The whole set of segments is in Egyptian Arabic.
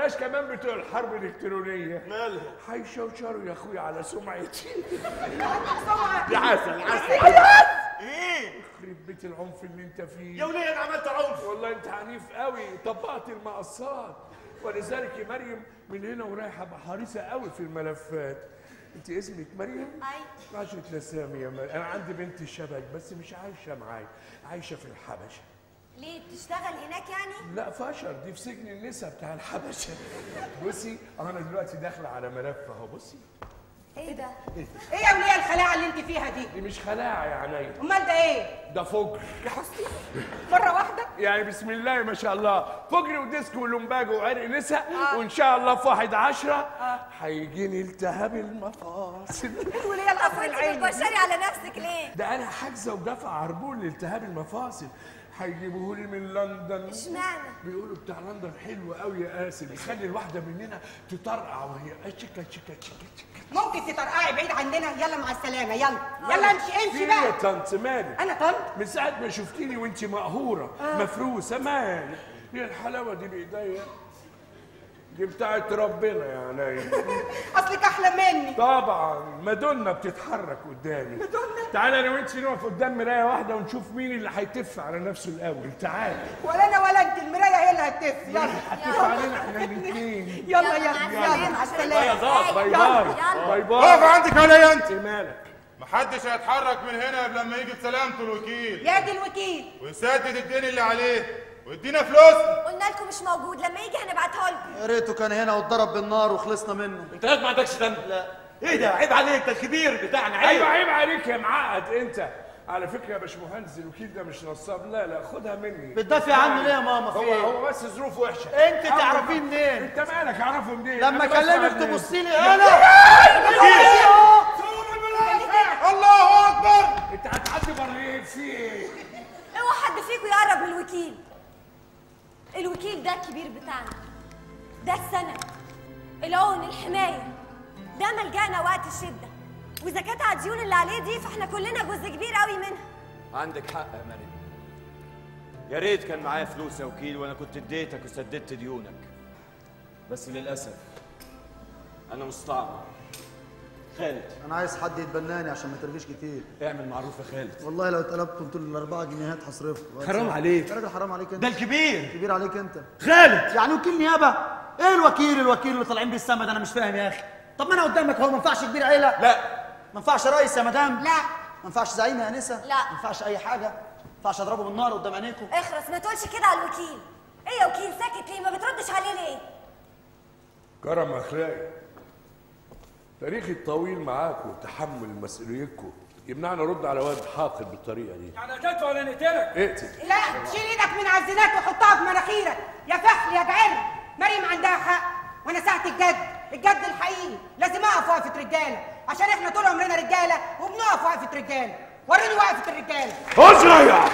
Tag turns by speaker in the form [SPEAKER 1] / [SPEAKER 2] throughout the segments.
[SPEAKER 1] بلاش كمان بتوع الحرب الالكترونيه
[SPEAKER 2] مالها
[SPEAKER 1] هيشوشروا يا اخويا على سمعتي
[SPEAKER 3] سمعة
[SPEAKER 1] يا عسل عسل
[SPEAKER 2] ايه
[SPEAKER 1] يخرب بيت العنف اللي انت فيه
[SPEAKER 2] يا وليه انا عملت عنف
[SPEAKER 1] والله انت عنيف قوي طبقت المقصات ولذلك يا مريم من هنا ورايحه ابقى حريصه قوي في الملفات انت اسمك مريم
[SPEAKER 4] اي
[SPEAKER 1] عاشت لسامي يا مريم انا عندي بنت شبك بس مش عايشه معايا عايشه في الحبشه
[SPEAKER 4] ليه بتشتغل هناك يعني
[SPEAKER 1] لا فشر دي في سجن النساء بتاع الحبشه بصي انا دلوقتي داخله على ملف اهو بصي
[SPEAKER 4] ايه ده
[SPEAKER 3] ايه يا وليه الخلاعه اللي انت فيها دي
[SPEAKER 1] دي مش خلاعه يا عينيا
[SPEAKER 3] امال ده ايه
[SPEAKER 1] ده فجر
[SPEAKER 3] مره واحده
[SPEAKER 1] يعني بسم الله ما شاء الله فجر وديسكو ولومباجو وعرق نساء وان شاء الله في واحد عشرة هيجيني التهاب المفاصل
[SPEAKER 3] الوليه القصر
[SPEAKER 4] وانت
[SPEAKER 3] العيني
[SPEAKER 4] بتبشري على نفسك ليه
[SPEAKER 1] ده انا حاجزه ودافع عربون لالتهاب المفاصل هيجيبوه لي من لندن
[SPEAKER 4] اشمعنى
[SPEAKER 1] بيقولوا بتاع لندن حلو قوي يا قاسم يخلي الواحده مننا تطرقع وهي اشكا شكا شكا شكا
[SPEAKER 3] ممكن تطرقعي بعيد عننا يلا مع السلامه يلا يلا امشي امشي
[SPEAKER 1] في
[SPEAKER 3] بقى
[SPEAKER 1] يا طنط مالك
[SPEAKER 3] انا طنط
[SPEAKER 1] من ساعة ما شفتيني وانت مقهورة مفروسة مالك هي الحلاوة دي بإيديا دي بتاعت ربنا يا عينيا
[SPEAKER 3] اصلك احلى مني
[SPEAKER 1] طبعا مادونا بتتحرك قدامي تعالى انا وانت نقف قدام مرايه واحده ونشوف مين اللي هيتف على نفسه الاول تعالى
[SPEAKER 3] ولا انا ولا انت المرايه هي اللي هتف يلا
[SPEAKER 1] هتف علينا احنا الاثنين
[SPEAKER 3] يلا
[SPEAKER 4] يلا،
[SPEAKER 3] يلا
[SPEAKER 4] مع
[SPEAKER 3] يلا مع
[SPEAKER 4] السلامة.
[SPEAKER 3] السلامه
[SPEAKER 1] باي باي
[SPEAKER 4] يلا.
[SPEAKER 1] باي
[SPEAKER 2] اقف
[SPEAKER 1] باي
[SPEAKER 2] عندك عليا انت
[SPEAKER 1] انت مالك
[SPEAKER 2] محدش هيتحرك من هنا قبل لما يجي بسلامته الوكيل
[SPEAKER 3] يا دي الوكيل
[SPEAKER 2] ويسدد الدين اللي عليه ويدينا فلوسنا
[SPEAKER 4] قلنا لكم مش موجود لما يجي هنبعتها لكم
[SPEAKER 5] يا ريته كان هنا واتضرب بالنار وخلصنا منه
[SPEAKER 6] انت ما عندكش دم
[SPEAKER 5] لا
[SPEAKER 6] ايه ده عيب عليك ده الكبير بتاعنا عيب
[SPEAKER 1] ايوه عيب عليك يا معقد انت على فكره يا باشمهندس الوكيل ده مش نصاب لا لا خدها مني
[SPEAKER 5] بتدافع عنه ليه يا ماما في
[SPEAKER 1] هو
[SPEAKER 5] ايه؟
[SPEAKER 1] هو بس ظروفه وحشه
[SPEAKER 5] انت
[SPEAKER 1] أول
[SPEAKER 5] تعرفيه
[SPEAKER 1] ما-
[SPEAKER 5] منين؟
[SPEAKER 1] انت مالك اعرفه منين
[SPEAKER 5] لما
[SPEAKER 1] أنا بسمع
[SPEAKER 5] اكلمك
[SPEAKER 1] الناس.
[SPEAKER 5] تبصي لي انا
[SPEAKER 2] الله اكبر
[SPEAKER 1] انت هتعدي برلين في ايه
[SPEAKER 4] اوعى حد فيكم يقرب من الوكيل الوكيل ده الكبير بتاعنا ده السند العون الحمايه ده ملجأنا وقت الشده واذا كانت على الديون اللي عليه دي فاحنا كلنا جزء كبير قوي منها
[SPEAKER 6] عندك حق يا مريم يا ريت كان معايا فلوس يا وكيل وانا كنت اديتك وسددت ديونك بس للاسف انا مستعمر خالد
[SPEAKER 5] انا عايز حد يتبناني عشان ما ترغيش كتير
[SPEAKER 6] اعمل معروف يا خالد
[SPEAKER 5] والله لو اتقلبتم طول الاربعه جنيهات هصرفكم
[SPEAKER 6] حرام عليك.
[SPEAKER 5] يا راجل حرام عليك انت
[SPEAKER 6] ده الكبير
[SPEAKER 5] كبير عليك انت
[SPEAKER 6] خالد
[SPEAKER 5] يعني وكيل نيابه ايه الوكيل الوكيل اللي طالعين بيه السما ده انا مش فاهم يا اخي طب ما انا قدامك هو ما ينفعش كبير عيله
[SPEAKER 6] لا
[SPEAKER 5] ما ينفعش رئيس يا مدام
[SPEAKER 3] لا
[SPEAKER 5] ما ينفعش زعيم يا انسه
[SPEAKER 4] لا.
[SPEAKER 5] ما ينفعش اي حاجه ما ينفعش اضربه بالنار قدام عينيكم
[SPEAKER 4] اخرس ما تقولش كده على الوكيل ايه يا وكيل ساكت ليه ما بتردش عليه ليه
[SPEAKER 1] كرم اخلاقي تاريخي الطويل معاكم وتحمل مسؤوليتكم يمنعنا نرد على واد حاقد بالطريقه دي
[SPEAKER 7] يعني هتدفع ولا نقتلك؟
[SPEAKER 1] اقتل
[SPEAKER 3] لا شيل ايدك من على الزنات وحطها في مناخيرك يا فخر يا جعل مريم عندها حق وانا ساعه الجد الجد الحقيقي لازم اقف وقفه رجاله عشان احنا طول عمرنا رجاله وبنقف وقفه رجاله وريني وقفه الرجاله
[SPEAKER 1] ازرع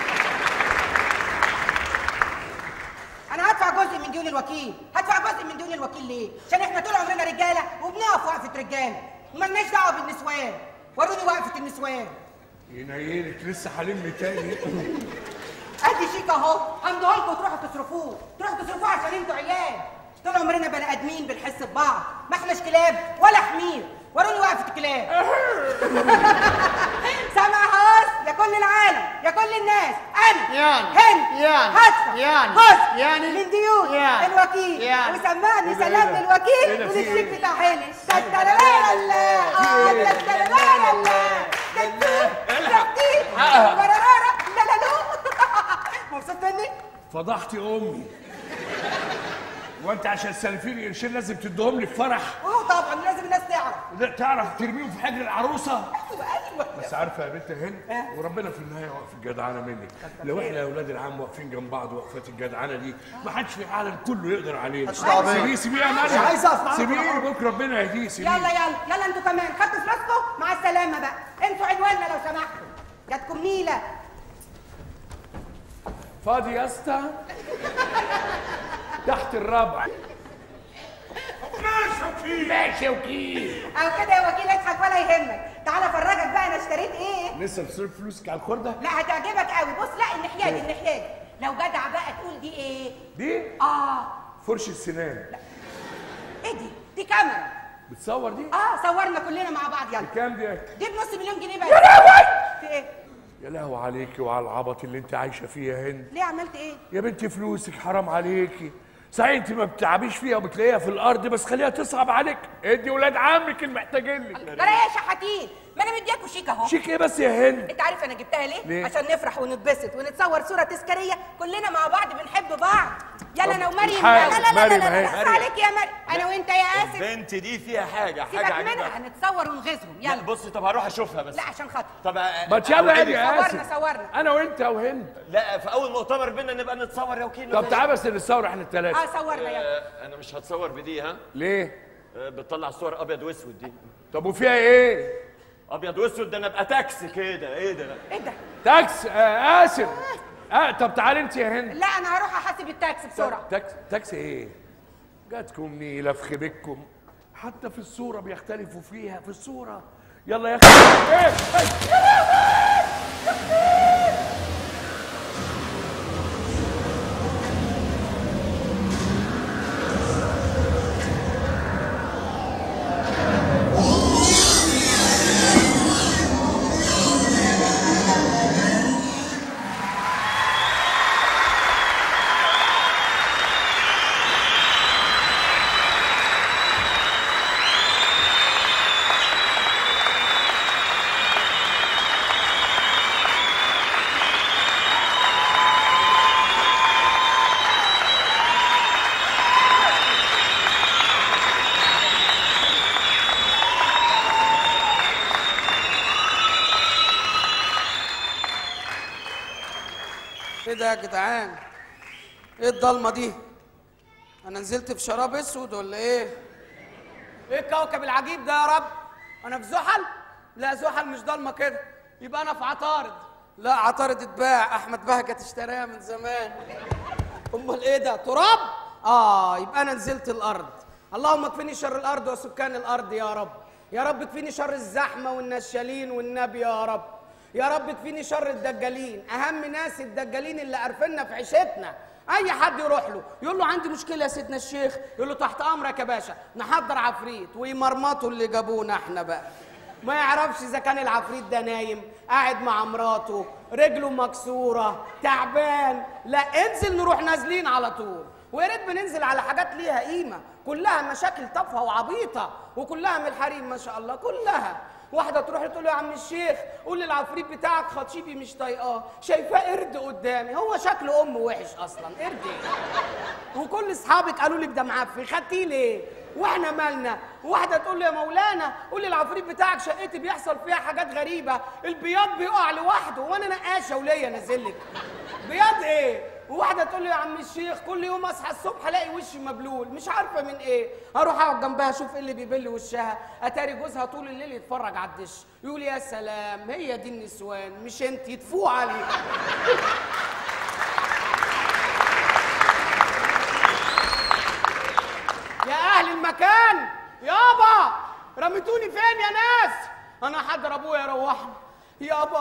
[SPEAKER 3] انا هدفع جزء من ديون الوكيل هدفع جزء من ديون الوكيل ليه عشان احنا طول عمرنا رجاله وبنقف وقفه رجاله ومالناش دعوه بالنسوان وروني وقفه النسوان
[SPEAKER 1] ينيلك لسه هلم تاني
[SPEAKER 3] ادي شيك اهو همدوه لكم تروحوا تصرفوه تروحوا تصرفوه عشان انتوا عيال طول عمرنا بني ادمين بنحس ببعض ما احناش كلاب ولا حمير وروني وقفه الكلاب سامع هاس يا كل العالم يا كل الناس انا
[SPEAKER 5] يعني.
[SPEAKER 3] هند
[SPEAKER 5] يعني.
[SPEAKER 3] هدفع
[SPEAKER 5] يعني.
[SPEAKER 3] جزء
[SPEAKER 5] يعني.
[SPEAKER 3] من ديون
[SPEAKER 5] يعني.
[SPEAKER 3] الوكيل
[SPEAKER 5] يعني.
[SPEAKER 3] وسمعني
[SPEAKER 1] إيه ده،
[SPEAKER 3] سلام
[SPEAKER 1] إيه ده؟
[SPEAKER 3] الوكيل
[SPEAKER 1] إيه ده، في
[SPEAKER 3] والشيك
[SPEAKER 1] إيه؟
[SPEAKER 3] بتاع هند تترلالا اه تترلالا مبسوط مني؟
[SPEAKER 1] فضحتي امي وانت عشان سالفين قرشين لازم تديهم لي في فرح
[SPEAKER 3] اه طبعا لازم الناس تعرف
[SPEAKER 1] لا تعرف ترميهم في حجر العروسه
[SPEAKER 3] ايوه ايوه
[SPEAKER 1] بس عارفه يا بنت هند وربنا في النهايه واقف الجدعانه منك لو احنا يا اولاد العم واقفين جنب بعض وقفات الجدعانه دي ما حدش في العالم كله يقدر علينا
[SPEAKER 5] محدش دعوة بيا.
[SPEAKER 1] سيبيه سيبيه يا
[SPEAKER 5] مش
[SPEAKER 1] مريم
[SPEAKER 5] عايز أقف معاكم.
[SPEAKER 1] سيبيه بكره ربنا يهديه سيبيه
[SPEAKER 3] يلا يلا يلا انتوا كمان خدتوا فلوسكم مع السلامه بقى انتوا عنواننا لو سمحتوا جاتكم نيله
[SPEAKER 1] فاضي يا اسطى تحت الربع ماشي ماشي يا وكيل
[SPEAKER 3] او كده يا وكيل اضحك ولا يهمك تعالى افرجك بقى انا اشتريت ايه
[SPEAKER 1] لسه بتصرف فلوسك على الخرده
[SPEAKER 3] لا هتعجبك قوي بص لا الناحيه دي الناحيه دي لو جدع بقى تقول دي ايه
[SPEAKER 1] دي
[SPEAKER 3] اه
[SPEAKER 1] فرشه سنان
[SPEAKER 3] ايه دي دي كاميرا
[SPEAKER 1] بتصور دي
[SPEAKER 3] اه صورنا كلنا مع بعض يلا
[SPEAKER 1] كام دي
[SPEAKER 3] دي بنص مليون جنيه بقى يا لهوي في ايه
[SPEAKER 1] يا لهوي عليكي وعلى العبط اللي انت عايشه فيه يا هند
[SPEAKER 3] ليه عملت ايه
[SPEAKER 1] يا بنتي فلوسك حرام عليكي صحيح انت ما بتلعبيش فيها وبتلاقيها في الارض بس خليها تصعب عليك ادي ولاد عمك المحتاجين لك
[SPEAKER 3] ترى ايه يا شحاتين ما انا مدياكوا شيك اهو
[SPEAKER 1] شيك ايه بس يا هند
[SPEAKER 3] انت عارف انا جبتها ليه؟
[SPEAKER 1] ليه؟
[SPEAKER 3] عشان نفرح ونتبسط ونتصور صوره تذكاريه كلنا مع بعض بنحب بعض يلا انا ومريم
[SPEAKER 1] الحاج،
[SPEAKER 3] لا لا لا لا
[SPEAKER 1] مريم
[SPEAKER 3] لا
[SPEAKER 1] اهي.
[SPEAKER 3] لا عليك يا مريم انا وانت يا اسف
[SPEAKER 6] البنت دي فيها حاجه
[SPEAKER 3] سيبك
[SPEAKER 6] حاجه
[SPEAKER 3] منها
[SPEAKER 6] عجيبه
[SPEAKER 3] هنتصور ونغيظهم
[SPEAKER 6] لا
[SPEAKER 3] يلا
[SPEAKER 6] بصي طب هروح اشوفها بس
[SPEAKER 3] لا عشان خاطر
[SPEAKER 6] طب
[SPEAKER 1] ما يلا يا
[SPEAKER 3] صورنا،
[SPEAKER 1] اسف
[SPEAKER 3] صورنا.
[SPEAKER 1] انا وانت وهند
[SPEAKER 6] لا في اول مؤتمر بينا نبقى نتصور يا وكيل
[SPEAKER 1] طب تعال بس نتصور احنا الثلاثه
[SPEAKER 3] اه صورنا يلا
[SPEAKER 6] آه، انا مش هتصور بدي ها
[SPEAKER 1] ليه
[SPEAKER 6] آه، بتطلع صور ابيض واسود دي
[SPEAKER 1] طب وفيها ايه
[SPEAKER 6] ابيض واسود ده انا ابقى تاكسي كده ايه ده
[SPEAKER 3] ايه ده؟
[SPEAKER 1] تاكس آه اسف آه طب تعالي انت يا هند
[SPEAKER 3] لا انا هروح احاسب التاكسي بسرعه
[SPEAKER 1] تاكس تاكسي ايه جاتكم نيله في خيبتكم حتى في الصوره بيختلفوا فيها في الصوره يلا يا اخي ايه إيه؟
[SPEAKER 7] ايه ده يا جدعان ايه الضلمه دي انا نزلت في شراب اسود ولا ايه ايه الكوكب العجيب ده يا رب انا في زحل لا زحل مش ضلمه كده يبقى انا في عطارد لا عطارد اتباع احمد بهجت اشتراها من زمان امال ايه ده تراب اه يبقى انا نزلت الارض اللهم اكفني شر الارض وسكان الارض يا رب يا رب اكفيني شر الزحمه والنشالين والنبي يا رب يا رب اكفيني شر الدجالين اهم ناس الدجالين اللي عارفيننا في عيشتنا اي حد يروح له يقول له عندي مشكله يا سيدنا الشيخ يقول له تحت امرك يا باشا نحضر عفريت ويمرمطوا اللي جابونا احنا بقى ما يعرفش اذا كان العفريت ده نايم قاعد مع مراته رجله مكسوره تعبان لا انزل نروح نازلين على طول ويا ريت بننزل على حاجات ليها قيمه كلها مشاكل تافهه وعبيطه وكلها من الحريم ما شاء الله كلها واحده تروح تقول له يا عم الشيخ قول لي العفريت بتاعك خطيبي مش طايقاه شايفاه قرد قدامي هو شكله ام وحش اصلا قرد إيه؟ وكل اصحابك قالوا لك ده معفن خدتيه ليه واحنا مالنا واحده تقول له يا مولانا قول لي العفريت بتاعك شقتي بيحصل فيها حاجات غريبه البياض بيقع لوحده وانا نقاشه وليا نازل لك بياض ايه وواحده تقول لي يا عم الشيخ كل يوم اصحى الصبح الاقي وشي مبلول مش عارفه من ايه اروح اقعد جنبها اشوف ايه اللي بيبل وشها اتاري جوزها طول الليل يتفرج على الدش يقول يا سلام هي دي النسوان مش انت يتفوق عليك يا اهل المكان يابا رميتوني فين يا ناس انا حضر ابويا يروحني يابا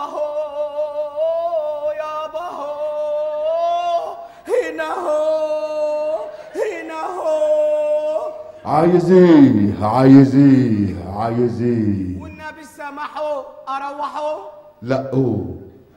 [SPEAKER 7] هو يابا هو هنا هو هنا هو
[SPEAKER 8] عايز ايه عايز ايه عايز ايه
[SPEAKER 7] والنبي سامحه اروحه
[SPEAKER 8] لا أوه.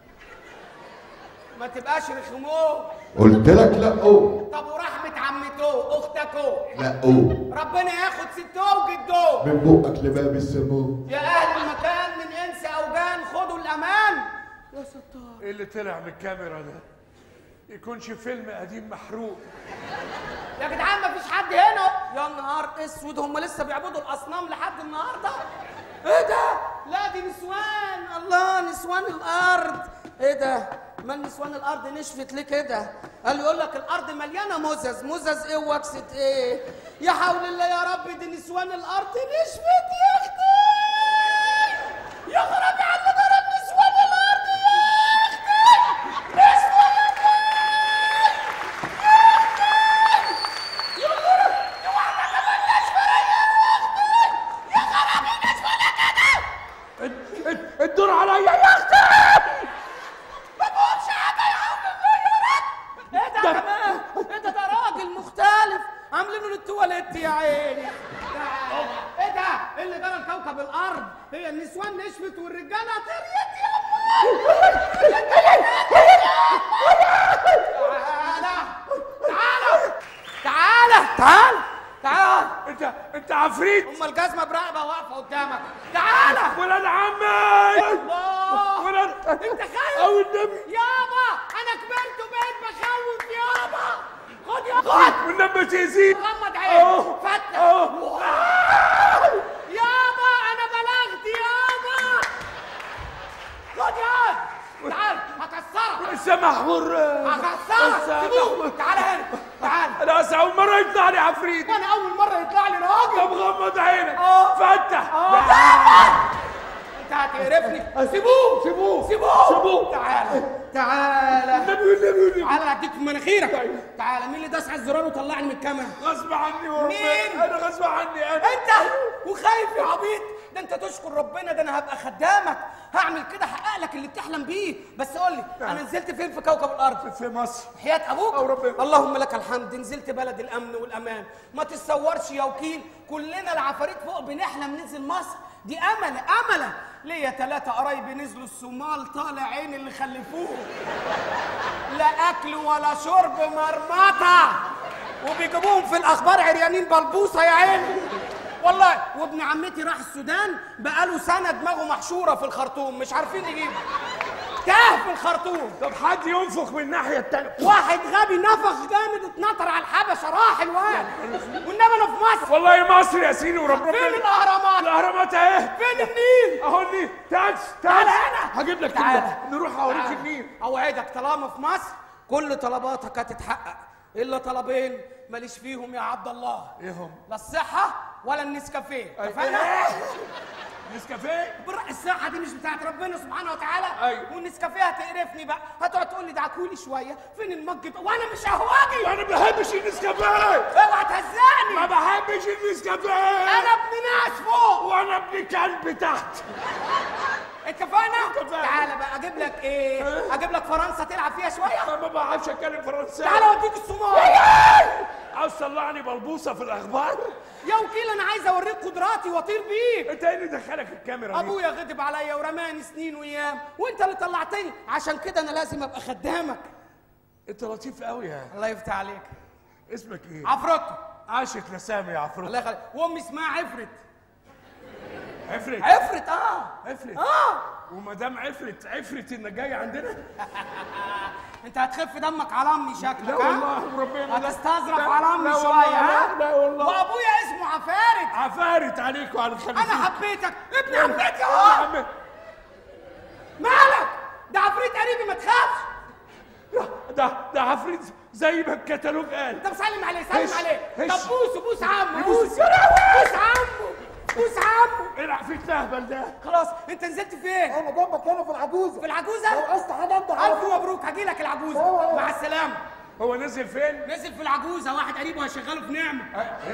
[SPEAKER 7] ما تبقاش رخموه
[SPEAKER 8] قلت لك لا أوه.
[SPEAKER 7] طب ورحمة عمته اختكو
[SPEAKER 8] لا أوه.
[SPEAKER 7] ربنا ياخد ستوه وجدوه
[SPEAKER 8] من بقك لباب السمو
[SPEAKER 7] يا اهل المكان من انس او جان خدوا الامان يا ستار
[SPEAKER 1] ايه اللي طلع من الكاميرا ده يكونش فيلم قديم محروق
[SPEAKER 7] يا جدعان مفيش حد هنا يا نهار اسود هم لسه بيعبدوا الاصنام لحد النهارده ايه ده لا دي نسوان الله نسوان الارض ايه ده ما نسوان الارض نشفت ليه كده قال يقول لك الارض مليانه مزز مزز ايه وكسه ايه يا حول الله يا رب دي نسوان الارض نشفت يا اختي يا خرابي على اللي ضرب نسوان الارض يا اختي نسوان
[SPEAKER 1] الدور عليا يا اختي
[SPEAKER 7] ايه ده كمان؟ ايه ده ده راجل مختلف كوكب الارض هي النسوان نشفت والرجاله طريت تعالى تعالى تعالى تعالى
[SPEAKER 1] انت انت عفريت
[SPEAKER 7] ام الجزمه برقبه واقفه قدامك تعالى
[SPEAKER 1] ولاد عمي
[SPEAKER 7] الله
[SPEAKER 1] ولاد
[SPEAKER 7] انت خايف
[SPEAKER 1] او النبي
[SPEAKER 7] يابا انا كبرت وبقيت بخوف يابا خد يا خد
[SPEAKER 1] والنبي تأذيك
[SPEAKER 7] غمض
[SPEAKER 1] أهو.
[SPEAKER 7] عينك فتح
[SPEAKER 1] أهو.
[SPEAKER 7] يابا انا بلغت يابا خد يا تعال هكسرك
[SPEAKER 1] السمح حر
[SPEAKER 7] هكسرك سيبوه تعال هنا تعال
[SPEAKER 1] انا أصل اول مره يطلع لي عفريت
[SPEAKER 7] وانا اول مره يطلع لي راجل
[SPEAKER 1] طب غمض عينك
[SPEAKER 7] آه.
[SPEAKER 1] فتح
[SPEAKER 7] انت هتقرفني سيبوه
[SPEAKER 1] سيبوه
[SPEAKER 7] سيبوه
[SPEAKER 1] سيبوه
[SPEAKER 7] تعال تعال
[SPEAKER 1] النبي والنبي والنبي
[SPEAKER 7] تعال اديك في مناخيرك تعال مين اللي داس على الزرار وطلعني من الكاميرا
[SPEAKER 1] غصب عني وربنا
[SPEAKER 7] مين؟
[SPEAKER 1] انا غصب عني انا
[SPEAKER 7] انت وخايف يا عبيط ده انت تشكر ربنا ده انا هبقى خدامك هعمل كده احقق لك اللي بتحلم بيه بس قول لي انا نزلت فين في كوكب الارض
[SPEAKER 1] في مصر
[SPEAKER 7] حياة ابوك
[SPEAKER 1] أو ربنا.
[SPEAKER 7] اللهم لك الحمد نزلت بلد الامن والامان ما تتصورش يا وكيل كلنا العفاريت فوق بنحلم ننزل مصر دي امل امله ليا ثلاثة قرايبي نزلوا الصومال طالع عين اللي خلفوه لا اكل ولا شرب مرمطة وبيجيبوهم في الاخبار عريانين بلبوصة يا عيني والله وابن عمتي راح السودان بقاله سنة دماغه محشورة في الخرطوم مش عارفين يجيبه تاه في الخرطوم
[SPEAKER 1] طب حد ينفخ من الناحيه التانيه
[SPEAKER 7] واحد غبي نفخ جامد اتنطر على الحبشه راح الواد والنبي انا في مصر
[SPEAKER 1] والله مصر يا سيدي وربنا
[SPEAKER 7] فين الاهرامات
[SPEAKER 1] الاهرامات اهي
[SPEAKER 7] فين النيل
[SPEAKER 1] اهو النيل تعال
[SPEAKER 7] تعال
[SPEAKER 1] تعال
[SPEAKER 7] هنا.
[SPEAKER 1] هجيب لك
[SPEAKER 7] تعال.
[SPEAKER 1] تليفون. نروح اوريك
[SPEAKER 7] تعال.
[SPEAKER 1] النيل
[SPEAKER 7] اوعدك طالما في مصر كل طلباتك هتتحقق الا طلبين ماليش فيهم يا عبد الله
[SPEAKER 1] ايه هم؟
[SPEAKER 7] لا الصحه ولا النسكافيه
[SPEAKER 1] أي-
[SPEAKER 7] اتفقنا
[SPEAKER 1] نسكافيه
[SPEAKER 7] بر- الصحة دي مش بتاعت ربنا سبحانه وتعالى
[SPEAKER 1] أيوة.
[SPEAKER 7] والنسكافيه هتقرفني بقى هتقعد تقول لي دعكولي شويه فين المج بقى؟ وانا مش اهواجي
[SPEAKER 1] انا ما بحبش النسكافيه
[SPEAKER 7] اوعى تهزقني
[SPEAKER 1] ما بحبش النسكافيه
[SPEAKER 7] انا ابن ناس فوق
[SPEAKER 1] وانا ابن كلب تحت
[SPEAKER 7] اتفقنا؟
[SPEAKER 1] اتفقنا.
[SPEAKER 7] تعالى بقى اجيب لك ايه؟ اجيب لك فرنسا تلعب فيها شويه؟
[SPEAKER 1] انا ما بعرفش اتكلم فرنساوي
[SPEAKER 7] تعالى اوديك الصومال
[SPEAKER 1] عاوز تطلعني بلبوسه في الاخبار
[SPEAKER 7] يا وكيل انا عايز اوريك قدراتي واطير بيه
[SPEAKER 1] انت ايه اللي دخلك الكاميرا دي
[SPEAKER 7] ابويا غضب عليا ورماني سنين وايام وانت اللي طلعتني عشان كده انا لازم ابقى خدامك
[SPEAKER 1] انت لطيف قوي يا
[SPEAKER 7] الله يفتح عليك
[SPEAKER 1] اسمك ايه
[SPEAKER 7] عفروتو
[SPEAKER 1] عاشق لسامي يا عفروت
[SPEAKER 7] الله يخليك وامي اسمها عفرت
[SPEAKER 1] عفرت
[SPEAKER 7] عفرت اه
[SPEAKER 1] عفرت
[SPEAKER 7] اه
[SPEAKER 1] وما دام عفرت عفرت انك جاي عندنا
[SPEAKER 7] انت هتخف دمك على امي شكلك
[SPEAKER 1] لا
[SPEAKER 7] ها؟
[SPEAKER 1] والله ربنا لا.
[SPEAKER 7] هتستظرف
[SPEAKER 1] لا،
[SPEAKER 7] على امي
[SPEAKER 1] لا
[SPEAKER 7] شويه
[SPEAKER 1] والله،
[SPEAKER 7] ها؟
[SPEAKER 1] لا، لا والله.
[SPEAKER 7] وابويا اسمه عفارت
[SPEAKER 1] عفارت عليك وعلى الخليفه
[SPEAKER 7] انا حبيتك ابن عمتي
[SPEAKER 1] يا
[SPEAKER 7] اهو
[SPEAKER 1] عم
[SPEAKER 7] مالك ده عفريت قريبي ما تخافش
[SPEAKER 1] ده ده عفريت زي ما الكتالوج قال
[SPEAKER 7] طب سلم عليه سلم
[SPEAKER 1] هش،
[SPEAKER 7] عليه
[SPEAKER 1] هش.
[SPEAKER 7] طب بوسه بوس عمه
[SPEAKER 1] بوس.
[SPEAKER 7] بوس بوس عمه بوس عمه
[SPEAKER 1] ايه العفريت الاهبل ده
[SPEAKER 7] خلاص انت نزلت فين؟
[SPEAKER 5] انا جنبك هنا في العجوزه
[SPEAKER 7] في العجوزه؟
[SPEAKER 5] لو عايز حاجه
[SPEAKER 7] الف مبروك هجي لك العجوزه مع السلامه
[SPEAKER 1] هو نزل فين
[SPEAKER 7] نزل في العجوزه واحد قريبه هيشغله في نعمه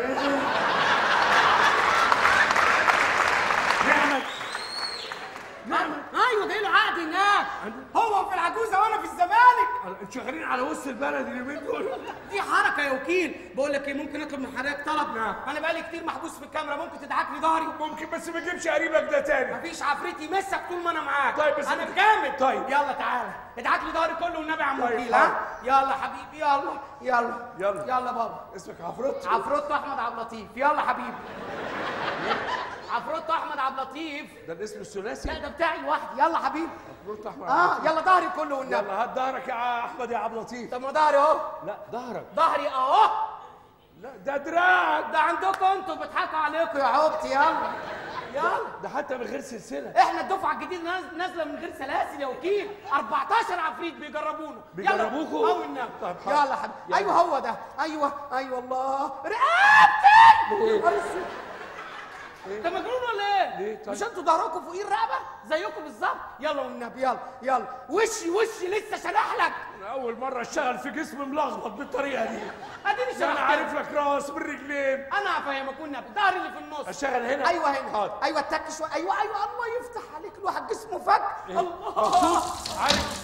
[SPEAKER 1] نعمل
[SPEAKER 7] نعمه ايوه جاي له عقد هناك هو في العجوزه وانا في الزمالك
[SPEAKER 1] انتوا شغالين على وسط البلد اليومين دول
[SPEAKER 7] دي حركه يا وكيل بقول لك ايه ممكن اطلب من حضرتك طلب
[SPEAKER 1] نعم.
[SPEAKER 7] انا بقالي كتير محبوس في الكاميرا ممكن تدعك لي ظهري
[SPEAKER 1] ممكن بس ما تجيبش قريبك ده تاني
[SPEAKER 7] مفيش عفريت يمسك طول ما انا معاك
[SPEAKER 1] طيب بس
[SPEAKER 7] انا
[SPEAKER 1] انت-
[SPEAKER 7] جامد
[SPEAKER 1] طيب.
[SPEAKER 7] يلا تعالى ادعك لي ظهري كله والنبي يا عم
[SPEAKER 1] طيب،
[SPEAKER 7] وكيل ها يلا حبيبي يلا يلا
[SPEAKER 1] يلا.
[SPEAKER 7] يلا بابا
[SPEAKER 1] اسمك عفروت
[SPEAKER 7] عفروتو احمد عبد اللطيف يلا حبيبي عفروتو احمد عبد اللطيف
[SPEAKER 1] ده الاسم الثلاثي
[SPEAKER 7] لا ده بتاعي لوحدي يلا حبيبي
[SPEAKER 1] عفروت احمد
[SPEAKER 7] اه يلا ظهري كله والنبي
[SPEAKER 1] يلا هات ظهرك يا احمد يا عبد اللطيف
[SPEAKER 7] طب ما ظهري اهو
[SPEAKER 1] لا ظهرك
[SPEAKER 7] ظهري اهو
[SPEAKER 1] لا ده دراعك
[SPEAKER 7] ده عندكم انتوا بيضحكوا عليكم يا عبتي يلا يلا
[SPEAKER 1] ده حتى من غير سلسله
[SPEAKER 7] احنا الدفعه الجديده ناز- نازله من غير سلاسل يا وكيل 14 عفريت بيجربونا
[SPEAKER 1] بيجربوكوا؟
[SPEAKER 7] او النبي
[SPEAKER 1] طيب حاضر.
[SPEAKER 7] يلا حبيبي ايوه هو ده ايوه ايوه الله رقبتي انت مجنون ولا ايه؟
[SPEAKER 1] ليه طيب؟
[SPEAKER 7] مش انتوا ظهركم فوقيه الرقبه زيكم بالظبط يلا والنبي يلا يلا وشي وشي لسه شارح لك
[SPEAKER 1] أنا اول مره اشتغل في جسم ملخبط بالطريقه دي
[SPEAKER 7] اديني
[SPEAKER 1] انا
[SPEAKER 7] شرحت
[SPEAKER 1] عارف لك راس من رجلين
[SPEAKER 7] انا هفهمك والنبي ظهري اللي في النص
[SPEAKER 1] اشتغل هنا
[SPEAKER 7] ايوه هنا
[SPEAKER 1] حاضر.
[SPEAKER 7] ايوه اتك شويه ايوه ايوه الله يفتح عليك الواحد جسمه فك الله
[SPEAKER 1] مبسوط عارف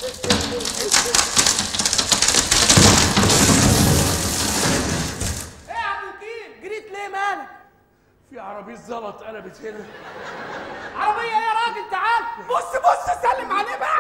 [SPEAKER 7] ايه يا عم وكيل جريت ليه مالك
[SPEAKER 1] في عربيه زلط قلبت هنا
[SPEAKER 7] عربيه ايه يا راجل تعال بص بص سلم عليه بقى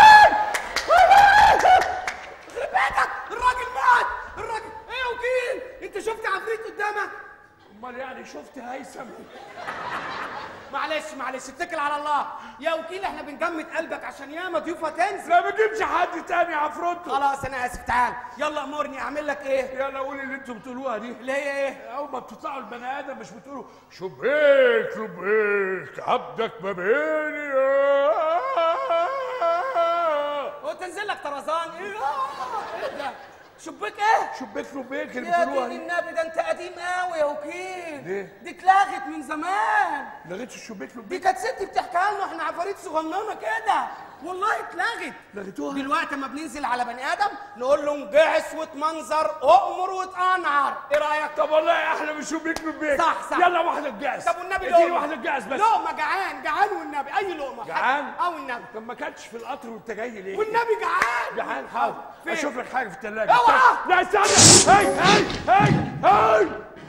[SPEAKER 7] يخرب بيتك الراجل مات الراجل ايه يا وكيل انت شفت عفريت قدامك
[SPEAKER 1] امال يعني شفت هيثم
[SPEAKER 7] معلش معلش اتكل على الله يا وكيل احنا بنجمد قلبك عشان ياما ضيوف هتنزل
[SPEAKER 1] لا ما تجيبش حد تاني عفروتو
[SPEAKER 7] خلاص انا اسف تعال يلا امرني اعمل لك ايه
[SPEAKER 1] يلا قول اللي انتوا بتقولوها دي
[SPEAKER 7] اللي هي ايه
[SPEAKER 1] اول ما بتطلعوا البني ادم مش بتقولوا شبيك شبيك عبدك ما بيني
[SPEAKER 7] وتنزل لك طرزان ايه آه، ايه ده شبيك ايه
[SPEAKER 1] شبيك شبيك اللي
[SPEAKER 7] يا
[SPEAKER 1] بتقولوها
[SPEAKER 7] دين
[SPEAKER 1] دي
[SPEAKER 7] النبي ده انت قديم قوي يا وكيل
[SPEAKER 1] ليه؟
[SPEAKER 7] دي اتلغت من زمان
[SPEAKER 1] لغيت الشبيك
[SPEAKER 7] دي
[SPEAKER 1] شبيك
[SPEAKER 7] كانت ست بتحكيها لنا احنا عفاريت صغننه كده والله اتلغت
[SPEAKER 1] لغيتوها
[SPEAKER 7] دلوقتي اما بننزل على بني ادم نقول له انجعس واتمنظر اؤمر واتقنعر ايه رايك
[SPEAKER 1] طب والله احلى من شبيك شبيك
[SPEAKER 7] صح، صح.
[SPEAKER 1] يلا واحده الجاز
[SPEAKER 7] طب والنبي
[SPEAKER 1] اديني
[SPEAKER 7] لقمه
[SPEAKER 1] واحده الجاز بس
[SPEAKER 7] لقمه جعان جعان والنبي اي لقمه
[SPEAKER 1] جعان؟
[SPEAKER 7] اه والنبي
[SPEAKER 1] طب ما كانتش في القطر وانت جاي ليه
[SPEAKER 7] والنبي جعان
[SPEAKER 1] جعان حاضر
[SPEAKER 7] فين؟
[SPEAKER 1] اشوف لك حاجه في الثلاجه
[SPEAKER 7] اوعى!
[SPEAKER 1] لا استنى هاي هاي هاي هاي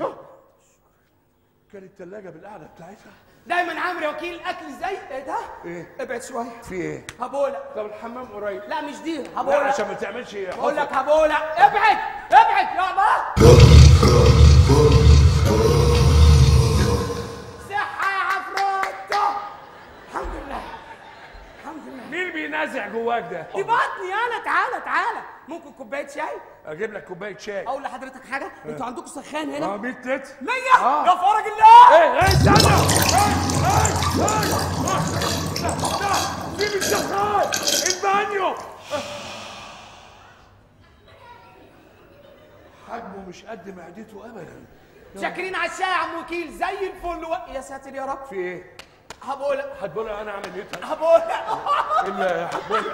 [SPEAKER 1] كانت الثلاجه بالقعده بتاعتها
[SPEAKER 7] دايما عامل يا وكيل الاكل ازاي ايه ده
[SPEAKER 1] ايه
[SPEAKER 7] ابعد شويه
[SPEAKER 1] في ايه
[SPEAKER 7] هبوله
[SPEAKER 1] طب الحمام قريب
[SPEAKER 7] لا مش دي
[SPEAKER 1] لا
[SPEAKER 7] هبوله
[SPEAKER 1] عشان ما تعملش
[SPEAKER 7] بقول لك
[SPEAKER 1] حفر.
[SPEAKER 7] هبوله ابعد ابعد يابا صحه يا عفروتو الحمد لله الحمد لله
[SPEAKER 1] مين بينازع جواك ده
[SPEAKER 7] دي بطني انا تعالى تعالى ممكن كوبايه شاي
[SPEAKER 1] اجيب لك كوبايه شاي
[SPEAKER 7] اقول لحضرتك حاجه انتوا عندكم سخان
[SPEAKER 1] اه
[SPEAKER 7] هنا
[SPEAKER 1] 100 لتر
[SPEAKER 7] 100
[SPEAKER 1] آه.
[SPEAKER 7] يا فرج الله
[SPEAKER 1] ايه ايه استنى ايه ايه ايه لا لا سيب الشخصان البانيو حجمه مش قد معدته ابدا
[SPEAKER 7] شاكرين على الشاي يا عم وكيل زي الفل و... يا ساتر يا رب
[SPEAKER 1] في ايه
[SPEAKER 7] هبوله
[SPEAKER 1] هتقول انا اعمل ايه طيب؟
[SPEAKER 7] هبوله
[SPEAKER 1] الا هتقول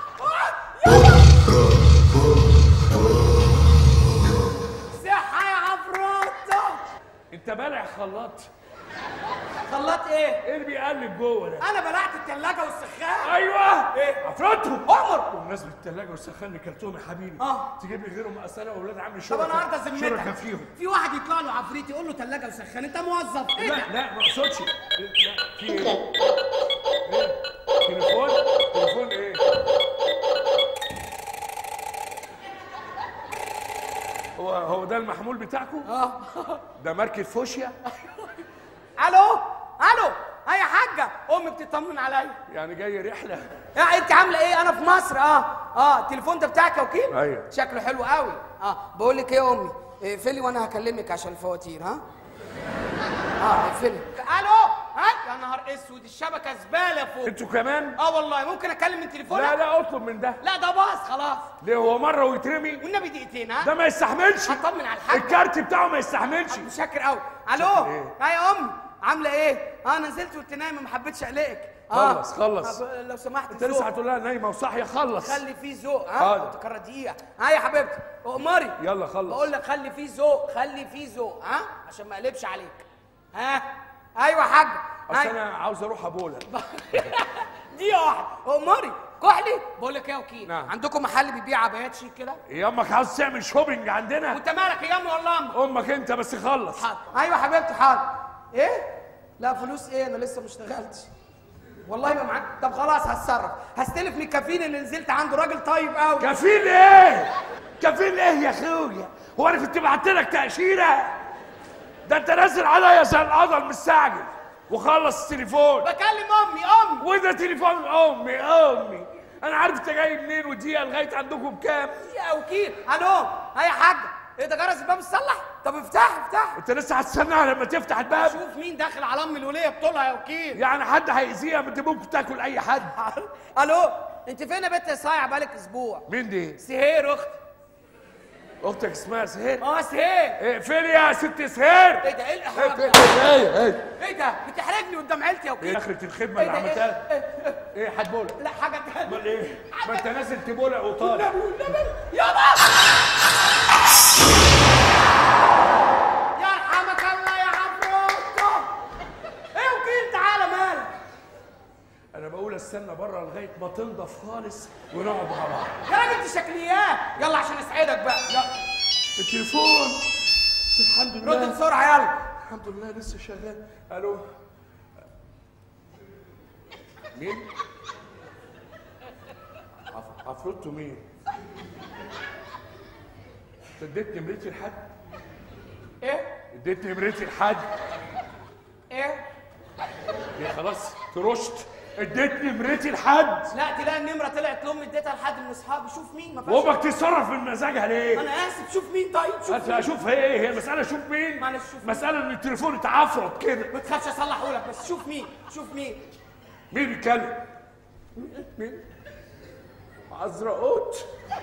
[SPEAKER 7] صحه يا عفروتو
[SPEAKER 1] انت بالع خلاط
[SPEAKER 7] خلاط ايه
[SPEAKER 1] ايه اللي بيقلب جوه ده
[SPEAKER 7] انا بلعت الثلاجه والسخان
[SPEAKER 1] ايوه
[SPEAKER 7] إيه؟
[SPEAKER 1] عفرته
[SPEAKER 7] عمر
[SPEAKER 1] بمناسبة الثلاجة والسخان اللي كلتهم يا حبيبي
[SPEAKER 7] آه.
[SPEAKER 1] تجيب لي غيرهم اصل انا واولاد عمي
[SPEAKER 7] طب
[SPEAKER 1] شركاء
[SPEAKER 7] انا عارضه
[SPEAKER 1] شركاء
[SPEAKER 7] ذمتك
[SPEAKER 1] فيهم
[SPEAKER 7] في واحد يطلع له عفريت يقول له ثلاجه وسخان انت موظف ايه
[SPEAKER 1] لا
[SPEAKER 7] ده؟
[SPEAKER 1] لا ما اقصدش لا في ايه؟ ايه؟ تليفون؟ تليفون ايه؟ هو هو ده المحمول بتاعكم؟
[SPEAKER 7] اه
[SPEAKER 1] ده ماركة فوشيا؟
[SPEAKER 7] الو الو هيا حاجه امي بتطمن عليا
[SPEAKER 1] يعني جاي رحلة
[SPEAKER 7] يا انت عامله ايه انا في مصر اه اه التليفون ده بتاعك يا وكيل
[SPEAKER 1] أيوة.
[SPEAKER 7] شكله حلو قوي اه بقول لك ايه يا امي اقفلي وانا هكلمك عشان الفواتير ها اه اقفلي الو ها يا نهار اسود الشبكه زباله فوق
[SPEAKER 1] انتوا كمان؟
[SPEAKER 7] اه والله ممكن اكلم من تليفونك
[SPEAKER 1] لا لا اطلب من ده
[SPEAKER 7] لا ده باظ خلاص
[SPEAKER 1] ليه هو مرة ويترمي؟
[SPEAKER 7] والنبي دقيقتين ها
[SPEAKER 1] ده ما يستحملش
[SPEAKER 7] هطمن على الحاج
[SPEAKER 1] الكارت بتاعه ما يستحملش
[SPEAKER 7] متشكر قوي الو
[SPEAKER 1] شكر إيه؟
[SPEAKER 7] ها يا امي عامله ايه اه انا نزلت وانت نايمه ما حبيتش اقلقك آه.
[SPEAKER 1] خلص، خلص.
[SPEAKER 7] طب لو سمحت
[SPEAKER 1] انت لسه هتقول لها نايمة وصاحية خلص
[SPEAKER 7] خلي فيه ذوق ها
[SPEAKER 1] حاضر.
[SPEAKER 7] تكرر دقيقه ها يا حبيبتي امري
[SPEAKER 1] يلا خلص
[SPEAKER 7] بقول لك خلي فيه ذوق خلي فيه ذوق ها عشان ما اقلبش عليك ها ايوه يا حاج
[SPEAKER 1] اصل
[SPEAKER 7] هاي.
[SPEAKER 1] انا عاوز اروح ابولا
[SPEAKER 7] دي واحد امري كحلي بقول لك ايه يا وكيل
[SPEAKER 1] نعم.
[SPEAKER 7] عندكم محل بيبيع عبايات شيك كده
[SPEAKER 1] يا امك عاوز تعمل شوبينج عندنا
[SPEAKER 7] وانت مالك يا امي والله امي
[SPEAKER 1] امك انت بس خلص
[SPEAKER 7] حاضر ايوه حبيبتي حاضر ايه لا فلوس ايه انا لسه ما اشتغلتش والله ما معاك طب خلاص هتصرف هستلف من الكفيل اللي نزلت عنده راجل طيب قوي
[SPEAKER 1] كفيل ايه كفيل ايه يا اخويا هو انا كنت بعت لك تاشيره ده انت نازل عليا زي القدر مستعجل وخلص التليفون
[SPEAKER 7] بكلم امي امي
[SPEAKER 1] وده تليفون امي امي انا عارف انت جاي منين والدقيقه لغايه عندكم بكام
[SPEAKER 7] يا وكيل الو ها يا حاجه ايه ده جرس الباب اتصلح طب افتح افتح
[SPEAKER 1] انت لسه هتستناها لما تفتح الباب
[SPEAKER 7] شوف مين داخل على ام الوليه بطولها يا وكيل
[SPEAKER 1] يعني حد هيأذيها ما انت ممكن تاكل اي حد
[SPEAKER 7] الو انت فين يا بنت يا صايع بقالك اسبوع
[SPEAKER 1] مين دي
[SPEAKER 7] سهير اختي
[SPEAKER 1] اختك اسمها سهير
[SPEAKER 7] اه سهير
[SPEAKER 1] اقفلي يا ست سهير
[SPEAKER 7] ايه ده ايه الاحراج
[SPEAKER 1] اقفلي.
[SPEAKER 7] ده؟
[SPEAKER 1] ايه ايه
[SPEAKER 7] ايه ده بتحرجني قدام عيلتي يا
[SPEAKER 1] ايه
[SPEAKER 7] وكيل
[SPEAKER 1] اخرة الخدمة اللي
[SPEAKER 7] إيه ده؟
[SPEAKER 1] عملتها
[SPEAKER 7] إيه؟ إيه؟
[SPEAKER 1] ايه هتبولك
[SPEAKER 7] لا حاجه تانية
[SPEAKER 1] امال ايه ما انت نازل تبولق وطالع
[SPEAKER 7] يابا يرحمك الله يا عفروتو ايه يا وكيل تعالى مالك
[SPEAKER 1] انا بقول استنى بره لغايه ما تنضف خالص ونقعد مع بعض
[SPEAKER 7] يا راجل دي شكليات يلا عشان اسعدك بقى يلا
[SPEAKER 1] التليفون الحمد
[SPEAKER 7] رد
[SPEAKER 1] لله
[SPEAKER 7] بسرعه يلا
[SPEAKER 1] الحمد لله لسه شغال الو مين عف- عفروتو مين أنت اديت نمرتي لحد
[SPEAKER 7] ايه
[SPEAKER 1] اديت نمرتي لحد
[SPEAKER 7] ايه
[SPEAKER 1] يا خلاص ترشت اديت نمرتي لحد
[SPEAKER 7] لا تلاقي النمره طلعت لامي اديتها لحد من اصحابي شوف مين ما فيهاش
[SPEAKER 1] وامك تتصرف من مزاجها ليه؟
[SPEAKER 7] انا اسف شوف مين طيب شوف
[SPEAKER 1] انت
[SPEAKER 7] مين.
[SPEAKER 1] اشوف ايه هي المساله شوف مين
[SPEAKER 7] معلش شوف مين.
[SPEAKER 1] مساله ان التليفون اتعفرت كده
[SPEAKER 7] ما تخافش اصلحه لك بس شوف مين شوف مين
[SPEAKER 1] مين بيتكلم مين عزرقوت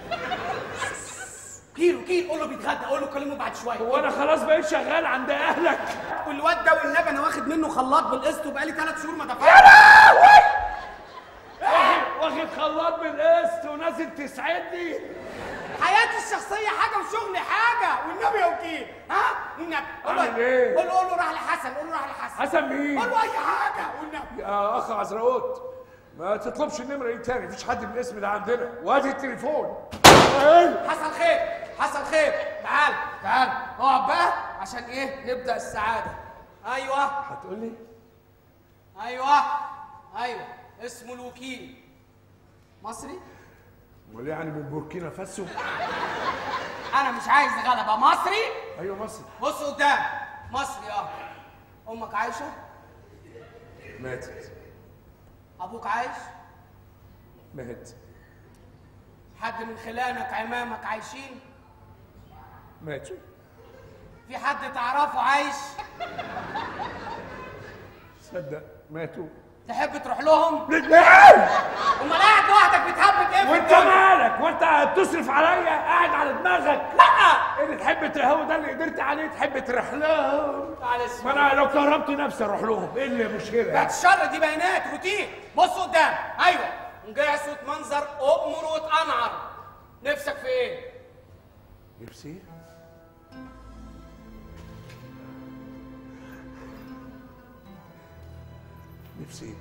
[SPEAKER 7] كيلو كيلو قول له بيتغدى قول له كلمه بعد شويه
[SPEAKER 1] هو انا خلاص بقيت شغال عند اهلك
[SPEAKER 7] والواد ده والنبي انا واخد منه خلاط بالقسط وبقالي ثلاث شهور ما
[SPEAKER 1] يا
[SPEAKER 7] دفعتش
[SPEAKER 1] لهوي واخد واخد خلاط بالقسط ونازل تسعدني
[SPEAKER 7] حياتي الشخصيه حاجه وشغلي حاجه والنبي يا وكيل ها والنبي قول له
[SPEAKER 1] أعمل إيه؟
[SPEAKER 7] قول له قول له راح لحسن قول له راح لحسن
[SPEAKER 1] حسن مين
[SPEAKER 7] قول له اي حاجه والنبي
[SPEAKER 1] يا اخ عزرقوت ما تطلبش النمره دي تاني مفيش حد بالاسم ده عندنا وادي التليفون
[SPEAKER 7] حصل خير حصل خير تعال تعال اقعد بقى عشان ايه نبدا السعاده ايوه
[SPEAKER 1] هتقول لي
[SPEAKER 7] ايوه ايوه اسمه الوكيل مصري
[SPEAKER 1] امال يعني من بوركينا فاسو
[SPEAKER 7] انا مش عايز غلبه مصري
[SPEAKER 1] ايوه مصر
[SPEAKER 7] بص قدام مصري اه امك عايشه
[SPEAKER 1] ماتت
[SPEAKER 7] ابوك عايش
[SPEAKER 1] مات
[SPEAKER 7] حد من خلانك عمامك عايشين
[SPEAKER 1] ماتوا
[SPEAKER 7] في حد تعرفه عايش
[SPEAKER 1] صدق ماتوا
[SPEAKER 7] تحب تروح لهم
[SPEAKER 1] لا
[SPEAKER 7] امال قاعد لوحدك بتهبط ايه في
[SPEAKER 1] وانت
[SPEAKER 7] الدنيا؟
[SPEAKER 1] مالك وانت بتصرف عليا قاعد على دماغك لا اللي تحب ت- هو ده اللي قدرت عليه تحب تروح لهم
[SPEAKER 7] معلش
[SPEAKER 1] ما انا لو كرمت نفسي اروح لهم ايه اللي مشكله
[SPEAKER 7] بعد الشر دي بيانات روتين بص قدام ايوه نجي صوت منظر اؤمر واتقنعر نفسك في ايه؟
[SPEAKER 1] نفسي نفسي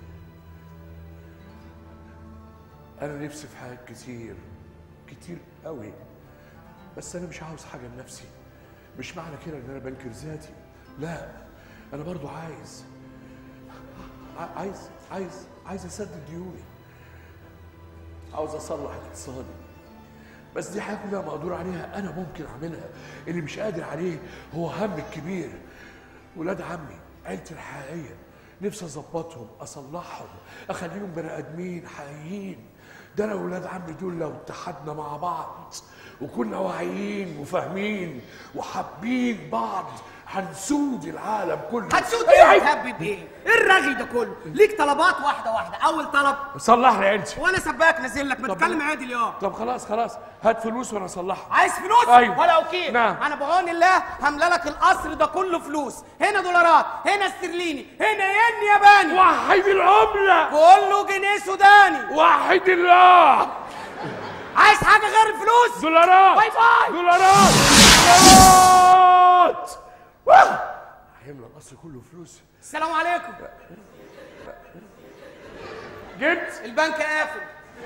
[SPEAKER 1] انا نفسي في حاجات كتير كتير قوي بس انا مش عاوز حاجه لنفسي مش معنى كده ان انا بنكر ذاتي لا انا برضو عايز ع- عايز عايز عايز اسدد ديوني عاوز اصلح اقتصادي بس دي حاجه كلها مقدور عليها انا ممكن اعملها اللي مش قادر عليه هو هم الكبير ولاد عمي عيلتي الحقيقيه نفسي اظبطهم اصلحهم اخليهم بني ادمين حقيقيين ده انا ولاد عمي دول لو اتحدنا مع بعض وكنا واعيين وفاهمين وحابين بعض هنسود العالم كله
[SPEAKER 7] هتسود
[SPEAKER 1] أي
[SPEAKER 7] ايه
[SPEAKER 1] حاجة.
[SPEAKER 7] هتهبب ايه؟ ايه الرغي ده كله؟ ليك طلبات واحده واحده اول طلب
[SPEAKER 1] صلح لي عيلتي
[SPEAKER 7] وانا سباك نازل لك ما
[SPEAKER 1] طب-
[SPEAKER 7] تتكلم عادي اليوم
[SPEAKER 1] طب خلاص خلاص هات فلوس وانا اصلحها
[SPEAKER 7] عايز فلوس
[SPEAKER 1] أيوة.
[SPEAKER 7] ولا وكيل
[SPEAKER 1] نعم.
[SPEAKER 7] انا بعون الله هملى لك القصر ده كله فلوس هنا دولارات هنا استرليني هنا ين ياباني
[SPEAKER 1] وحد العمله
[SPEAKER 7] كله جنيه سوداني
[SPEAKER 1] وحد الله
[SPEAKER 7] عايز حاجه غير الفلوس
[SPEAKER 1] دولارات
[SPEAKER 7] باي باي
[SPEAKER 1] دولارات دولارات واه. هيملى القصر كله فلوس
[SPEAKER 7] السلام عليكم
[SPEAKER 1] جبت
[SPEAKER 7] البنك قافل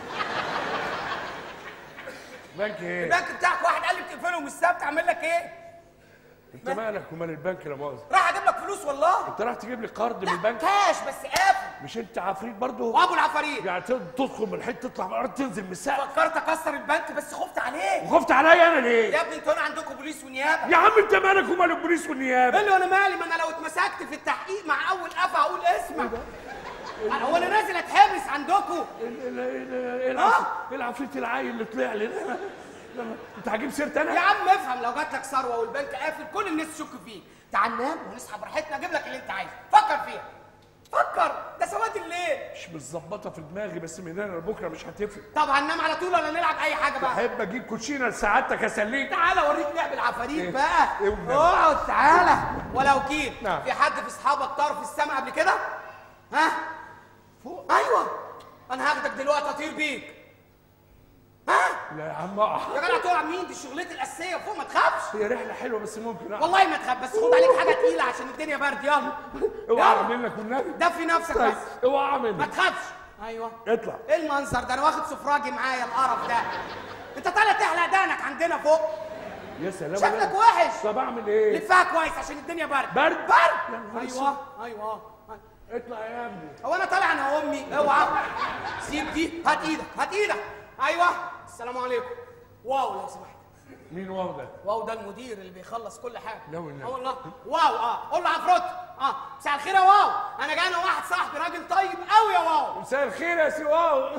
[SPEAKER 1] بنك ايه
[SPEAKER 7] البنك بتاعك واحد قال لي بتقفله من السبت اعمل لك ايه
[SPEAKER 1] انت مالك ومال البنك لا مؤاخذه
[SPEAKER 7] راح اجيب لك فلوس والله
[SPEAKER 1] انت راح تجيب لي قرض من البنك
[SPEAKER 7] كاش بس قافل
[SPEAKER 1] مش انت عفريت برضه
[SPEAKER 7] وابو العفاريت
[SPEAKER 1] يعني تد- تدخل من الحته تطلع من الارض تنزل من السقف
[SPEAKER 7] فكرت اكسر البنك بس خفت عليك
[SPEAKER 1] وخفت عليا انا ليه
[SPEAKER 7] يا ابني انتوا هنا عندكم بوليس ونيابه
[SPEAKER 1] يا عم انت مالك ومال البوليس
[SPEAKER 7] ايه
[SPEAKER 1] والنيابه
[SPEAKER 7] اللي انا مالي ما انا لو اتمسكت في التحقيق مع اول قفا اقول اسمك انا هو انا نازل اتحبس عندكم
[SPEAKER 1] ال- ال- ال- ايه العف- ايه العفريت العيل اللي طلع لي ده لما- انت هجيب سيرت انا
[SPEAKER 7] يا عم افهم لو جات لك ثروه والبنك قافل كل الناس تشك فيك تعال نام ونصحى براحتنا اجيب لك اللي انت عايزه فكر فيها فكر ده سواد الليل
[SPEAKER 1] مش متظبطه في دماغي بس من هنا لبكره مش هتفرق
[SPEAKER 7] طب هننام على طول ولا نلعب اي حاجه بقى
[SPEAKER 1] احب اجيب كوتشينه لسعادتك اسليك
[SPEAKER 7] تعالى اوريك لعب العفاريت
[SPEAKER 1] إيه؟
[SPEAKER 7] بقى
[SPEAKER 1] إيه والنبي؟
[SPEAKER 7] اقعد تعالى ولا وكيل
[SPEAKER 1] نعم.
[SPEAKER 7] في حد في اصحابك طار في السماء قبل كده ها فوق ايوه انا هاخدك دلوقتي اطير بيك ها
[SPEAKER 1] لا يا عم اقع
[SPEAKER 7] يا جدع تقع مين دي شغلتي الاساسيه فوق ما تخافش
[SPEAKER 1] هي رحله حلوه بس ممكن اقع
[SPEAKER 7] والله ما تخاف بس خد عليك حاجه تقيله عشان الدنيا برد يلا
[SPEAKER 1] اوعى
[SPEAKER 7] يلا.
[SPEAKER 1] منك والنبي
[SPEAKER 7] دفي نفسك
[SPEAKER 1] طيب،
[SPEAKER 7] بس
[SPEAKER 1] اوعى
[SPEAKER 7] ما
[SPEAKER 1] منك
[SPEAKER 7] تخافش ايوه
[SPEAKER 1] اطلع
[SPEAKER 7] ايه المنظر ده انا واخد سفراجي معايا القرف ده انت طالع تحلق دانك عندنا فوق
[SPEAKER 1] يا سلام
[SPEAKER 7] شكلك
[SPEAKER 1] أنا-
[SPEAKER 7] وحش
[SPEAKER 1] طب اعمل ايه
[SPEAKER 7] لفها كويس عشان الدنيا برد
[SPEAKER 1] برد؟ يا
[SPEAKER 7] برد
[SPEAKER 1] نهار
[SPEAKER 7] ايوه ايوه
[SPEAKER 1] اطلع يا ابني
[SPEAKER 7] هو انا طالع انا وامي اوعى سيب دي هات ايدك هات ايدك ايوه السلام عليكم واو لو سمحت
[SPEAKER 1] مين واو ده
[SPEAKER 7] واو ده المدير اللي بيخلص كل حاجه
[SPEAKER 1] لا والنبي.
[SPEAKER 7] اه والله واو اه قول له عفروت اه مساء الخير يا واو انا جاي انا واحد صاحبي راجل طيب قوي يا واو
[SPEAKER 1] مساء الخير يا سي واو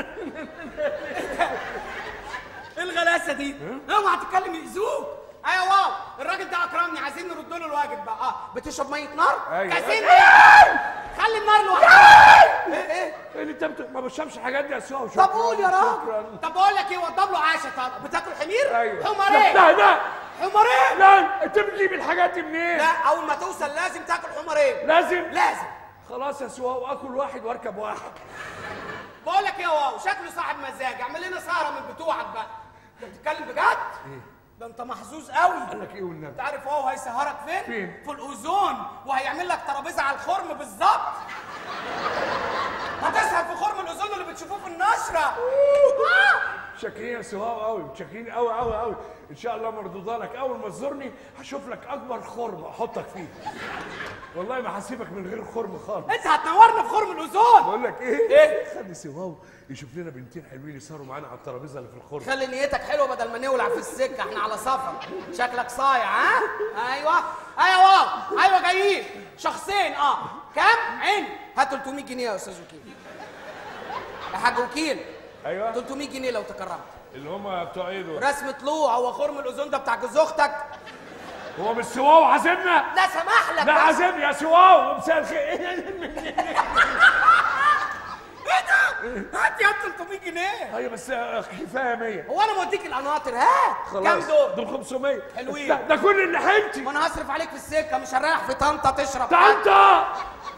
[SPEAKER 7] ايه الغلاسه دي اوعى تتكلم يأذوك ايوه واو الراجل ده اكرمني عايزين نرد له الواجب بقى اه بتشرب ميه نار
[SPEAKER 1] أيوة.
[SPEAKER 7] كاسين مية. خلي النار لوحدها ايه ايه
[SPEAKER 1] ايه اللي انت بت- ما بشربش الحاجات دي يا سي واو
[SPEAKER 7] طب
[SPEAKER 1] شكراً،
[SPEAKER 7] قول يا
[SPEAKER 1] شكراً.
[SPEAKER 7] راجل طب بقول لك ايه وضب له عاشه طب بتاكل حمير
[SPEAKER 1] ايوه
[SPEAKER 7] حمارين
[SPEAKER 1] لا لا
[SPEAKER 7] حمارين
[SPEAKER 1] لا انت بتجيب الحاجات دي منين
[SPEAKER 7] لا اول ما توصل لازم تاكل حمارين
[SPEAKER 1] لازم
[SPEAKER 7] لازم
[SPEAKER 1] خلاص يا سي واو اكل واحد واركب واحد
[SPEAKER 7] بقول لك ايه يا واو شكله صاحب مزاج اعمل لنا سهره من بتوعك بقى انت بتتكلم بجد ده انت محظوظ قوي
[SPEAKER 1] قال لك ايه والنبي
[SPEAKER 7] انت عارف هو هيسهرك فين؟
[SPEAKER 1] فين؟
[SPEAKER 7] في الاوزون وهيعمل لك ترابيزه على الخرم بالظبط هتسهر في خرم الاوزون اللي بتشوفوه في النشره آه.
[SPEAKER 1] شاكرين يا سي واو قوي متشاكرين قوي قوي قوي ان شاء الله مردوده لك اول ما تزورني هشوف لك اكبر خرم احطك فيه والله ما هسيبك من غير خرم خالص
[SPEAKER 7] انت هتنورنا في خرم الاوزون
[SPEAKER 1] بقول لك ايه
[SPEAKER 7] ايه؟
[SPEAKER 1] خلي سي واو يشوف لنا بنتين حلوين يسهروا معانا على الترابيزه اللي في الخرم
[SPEAKER 7] خلي نيتك حلوه بدل ما نولع في السكه احنا على سفر شكلك صايع ها ايوه ايوه واو ايوه جايين شخصين اه كام عين هات 300 جنيه يا استاذ وكيل يا حاج وكيل
[SPEAKER 1] ايوه
[SPEAKER 7] 300 جنيه لو تكرمت
[SPEAKER 1] اللي هم بتوع ايه دول
[SPEAKER 7] رسم طلوع هو خرم الاوزون ده بتاع جوز اختك
[SPEAKER 1] هو مش سي واو عازمنا
[SPEAKER 7] لا سمح لك
[SPEAKER 1] لا
[SPEAKER 7] بس.
[SPEAKER 1] عازمني يا سي واو مساء الخير
[SPEAKER 7] ايه ده؟ هات يا 300 جنيه
[SPEAKER 1] ايوه بس كفايه 100
[SPEAKER 7] هو انا موديك القناطر هات كام
[SPEAKER 1] خلاص
[SPEAKER 7] دول؟
[SPEAKER 1] دول 500
[SPEAKER 7] حلوين.
[SPEAKER 1] ده, ده كل اللي حيلتي
[SPEAKER 7] ما انا هصرف عليك في السكه مش هنريح في طنطا تشرب
[SPEAKER 1] طنطا